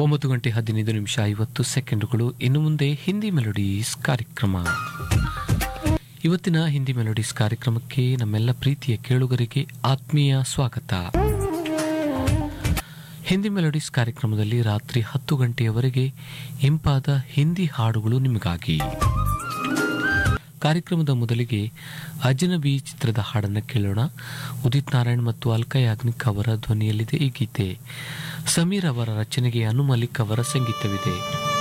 ಒಂಬತ್ತು ಗಂಟೆ ಹದಿನೈದು ನಿಮಿಷ ಐವತ್ತು ಸೆಕೆಂಡುಗಳು ಇನ್ನು ಮುಂದೆ ಹಿಂದಿ ಮೆಲೋಡೀಸ್ ಕಾರ್ಯಕ್ರಮ ಇವತ್ತಿನ ಹಿಂದಿ ಮೆಲೋಡೀಸ್ ಕಾರ್ಯಕ್ರಮಕ್ಕೆ ನಮ್ಮೆಲ್ಲ ಪ್ರೀತಿಯ ಕೇಳುಗರಿಗೆ ಆತ್ಮೀಯ ಸ್ವಾಗತ ಹಿಂದಿ ಮೆಲೋಡೀಸ್ ಕಾರ್ಯಕ್ರಮದಲ್ಲಿ ರಾತ್ರಿ ಹತ್ತು ಗಂಟೆಯವರೆಗೆ ಇಂಪಾದ ಹಿಂದಿ ಹಾಡುಗಳು ನಿಮಗಾಗಿ ಕಾರ್ಯಕ್ರಮದ ಮೊದಲಿಗೆ ಅಜನಬಿ ಚಿತ್ರದ ಹಾಡನ್ನು ಕೇಳೋಣ ಉದಿತ್ ನಾರಾಯಣ್ ಮತ್ತು ಅಲ್ಕಾ ಯಾಗ್ನಿಕ್ ಅವರ ಧ್ವನಿಯಲ್ಲಿದೆ ಈ ಗೀತೆ ಸಮೀರ್ ಅವರ ರಚನೆಗೆ ಅನು ಮಲಿಕ್ ಅವರ ಸಂಗೀತವಿದೆ